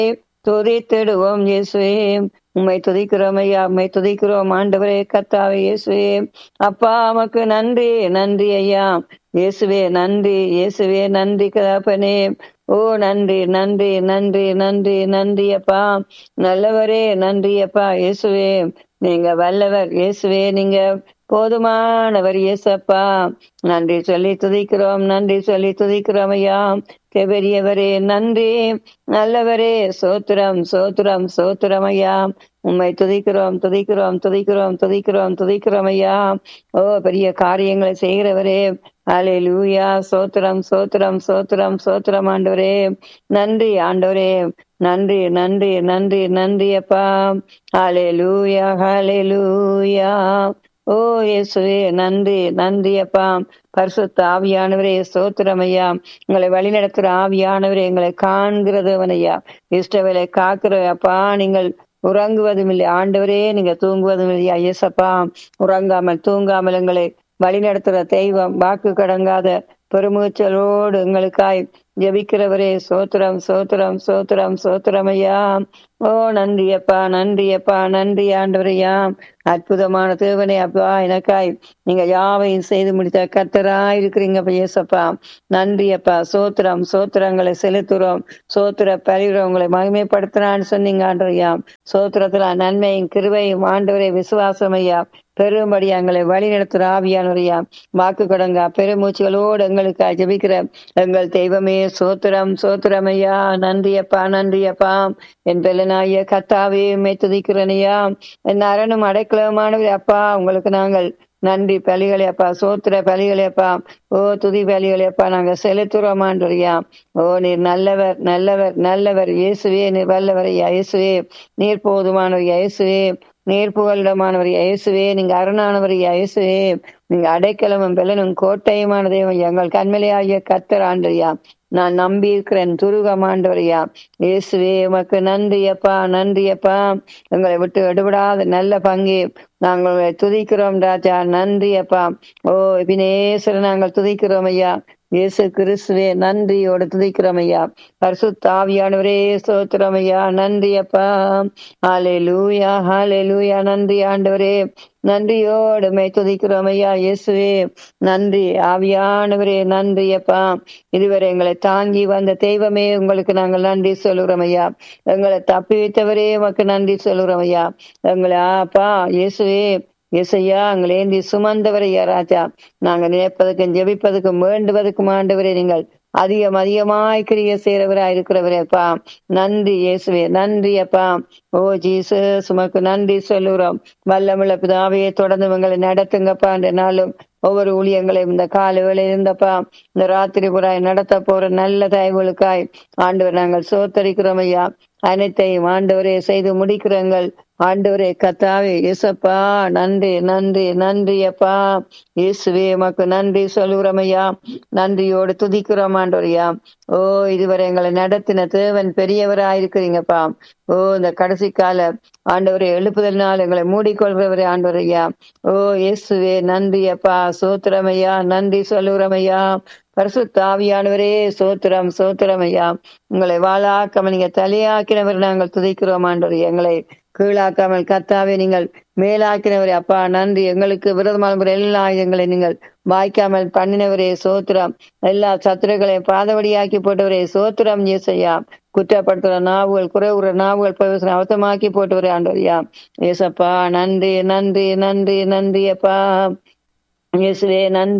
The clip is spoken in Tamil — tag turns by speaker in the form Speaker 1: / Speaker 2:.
Speaker 1: துதித்திடுவோம் இயேசுவே உம்மை துதிக்கிறோம் ஐயா உம்மை துதிக்கிறோம் ஆண்டவரே கத்தாவே இயேசுவே அப்பா உமக்கு நன்றி நன்றி ஐயா இயேசுவே நன்றி இயேசுவே நன்றி கதாப்பனே ஓ நன்றி நன்றி நன்றி நன்றி நன்றி அப்பா நல்லவரே நன்றி அப்பா இயேசுவே நீங்க வல்லவர் இயேசுவே நீங்க போதுமானவர் இயேசப்பா நன்றி சொல்லி துதிக்கிறோம் நன்றி சொல்லி துதிக்கிறோம் ஐயா பெரியவரே நன்றி நல்லவரே சோத்திரம் சோத்திரம் சோத்திரம் ஐயா உம்மை துதிக்கிறோம் துதிக்கிறோம் துதிக்கிறோம் துதிக்கிறோம் துதிக்கிறோம் ஐயா ஓ பெரிய காரியங்களை செய்கிறவரே அலே லூயா சோத்திரம் சோத்திரம் சோத்திரம் சோத்திரம் ஆண்டவரே நன்றி ஆண்டவரே நன்றி நன்றி நன்றி நன்றி அப்பா ஹாலே லூயா ஹாலே லூயா ஓ இயேசுவே நன்றி நன்றி அப்பா பரிசுத்த ஆவியானவரே சோத்திரம் ஐயா உங்களை வழிநடத்துற ஆவியானவரே எங்களை காண்கிறதவன் ஐயா இஷ்டவேலை காக்கிற அப்பா நீங்கள் உறங்குவதும் இல்லை ஆண்டவரே நீங்க தூங்குவதும் இல்லையா இயேசப்பா உறங்காமல் தூங்காமல் எங்களை வழிநடத்துற தெய்வம் வாக்கு கடங்காத பெருமூச்சலோடு எங்களுக்காய் ஜபிக்கிறவரே சோத்திரம் சோத்திரம் சோத்திரம் சோத்திரம் ஐயா ஓ நன்றி அப்பா நன்றி அப்பா நன்றி ஆண்டவரையா அற்புதமான தேவனே அப்பா எனக்காய் நீங்க யாவையும் செய்து முடித்த கத்தரா இருக்கிறீங்க ஏசப்பா நன்றி அப்பா சோத்திரம் சோத்திரங்களை செலுத்துறோம் சோத்திர பரிவுற உங்களை மகிமைப்படுத்தினான்னு சொன்னீங்க ஆண்டவரையா சோத்திரத்துல நன்மையும் கிருவையும் ஆண்டவரை விசுவாசம் ஐயா பெரும்படி எங்களை வழி நடத்துற ஆவியானுரையா வாக்கு கடங்கா பெருமூச்சுகளோடு எங்களுக்கு ஜபிக்கிற எங்கள் தெய்வமே சோத்திரம் சோத்திரம் ஐயா நன்றி அப்பா நன்றி அப்பா என் பெல்லனாய கத்தாவே துதிக்கிறனையா என் அரணும் அடைக்கலமானவர் அப்பா உங்களுக்கு நாங்கள் நன்றி பலிகளை அப்பா சோத்திர பலிகளை அப்பா ஓ துதி பலிகளை அப்பா நாங்க செலுத்துறோமான்றியா ஓ நீர் நல்லவர் நல்லவர் நல்லவர் இயேசுவே நீர் வல்லவரையா இயேசுவே நீர் போதுமானவர் இயேசுவே நேர்ப்புகளிடமானவர் இயேசுவே நீங்க அருணானவர் இயேசுவே நீங்க அடைக்கலமும் பெலனும் கோட்டையுமான தெய்வம் எங்கள் கண்மலையாகிய கத்தர் ஆண்டறியா நான் நம்பி இருக்கிறேன் துருகமாண்டவரையா இயேசுவே உமக்கு நன்றி அப்பா நன்றி அப்பா எங்களை விட்டு எடுபடாத நல்ல பங்கு நாங்கள் உங்களை துதிக்கிறோம் ராஜா நன்றி அப்பா ஓ வினேஸ்வரன் நாங்கள் துதிக்கிறோம் ஐயா இயேசு கிறிஸ்துவே நன்றியோடு துதிக்கிறோம் ஐயா பரிசுத்தாவியானவரே சோத்திரம் ஐயா நன்றி அப்பா ஹாலே லூயா ஹாலே லூயா நன்றி ஆண்டவரே நன்றியோடு மை துதிக்கிறோம் ஐயா இயேசுவே நன்றி ஆவியானவரே நன்றி அப்பா இதுவரை எங்களை தாங்கி வந்த தெய்வமே உங்களுக்கு நாங்கள் நன்றி சொல்லுகிறோம் ஐயா எங்களை தப்பி வைத்தவரே உமக்கு நன்றி சொல்லுகிறோம் ஐயா எங்களை அப்பா இயேசுவே இசையா எங்களை ஏந்தி சுமந்தவரையா ராஜா நாங்க நினைப்பதற்கும் ஜெபிப்பதற்கும் வேண்டுவதற்கும் ஆண்டவரே நீங்கள் அதிகம் அதிகமாய் கிரிய செய்கிறவரா இருக்கிறவரேப்பா நன்றி இயேசுவே நன்றி அப்பா ஓ ஜீசு சுமக்கு நன்றி சொல்லுறோம் வல்லமுள்ள பிதாவையே தொடர்ந்து உங்களை நடத்துங்கப்பா என்ற நாளும் ஒவ்வொரு ஊழியங்களையும் இந்த கால வேலை இருந்தப்பா இந்த ராத்திரி புறாய் நடத்த போற நல்ல தயவுகளுக்காய் ஆண்டவர் நாங்கள் சோத்தரிக்கிறோம் ஐயா அனைத்தையும் ஆண்டவரே செய்து முடிக்கிறங்கள் ஆண்டவரே கத்தாவே இயேசப்பா நன்றி நன்றி நன்றி அப்பா இயேசுவே மக்கு நன்றி சொல்லுகிறோம் ஐயா நன்றியோடு துதிக்கிறோம் ஆண்டவரையா ஓ இதுவரை எங்களை நடத்தின தேவன் பெரியவரா இருக்கிறீங்கப்பா ஓ இந்த கடைசி கால ஆண்டவரை எழுப்புதல் நாள் எங்களை மூடிக்கொள்கிறவரே ஆண்டவரையா ஓ இயேசுவே நன்றி அப்பா சோத்திரமையா நன்றி சொல்லுகிறமையா பரிசுத்தாவியானவரே சோத்திரம் சோத்திரம் ஐயா உங்களை வாழாக்காமல் நீங்க தலையாக்கினவர் நாங்கள் துதிக்கிறோம் ஆண்டவர் எங்களை கீழாக்காமல் கத்தாவே நீங்கள் மேலாக்கினவரே அப்பா நன்றி எங்களுக்கு விரதமான எல்லா ஆயுதங்களை நீங்கள் வாய்க்காமல் பண்ணினவரே சோத்திரம் எல்லா சத்துருக்களையும் பாதவடியாக்கி போட்டவரே சோத்திரம் ஏசையா குற்றப்படுத்துற நாவுகள் குறைவுற நாவுகள் பிரவேசனம் அவத்தமாக்கி போட்டவரே ஆண்டவரியா ஏசப்பா நன்றி நன்றி நன்றி நன்றி அப்பா இயேசுவே நன்றி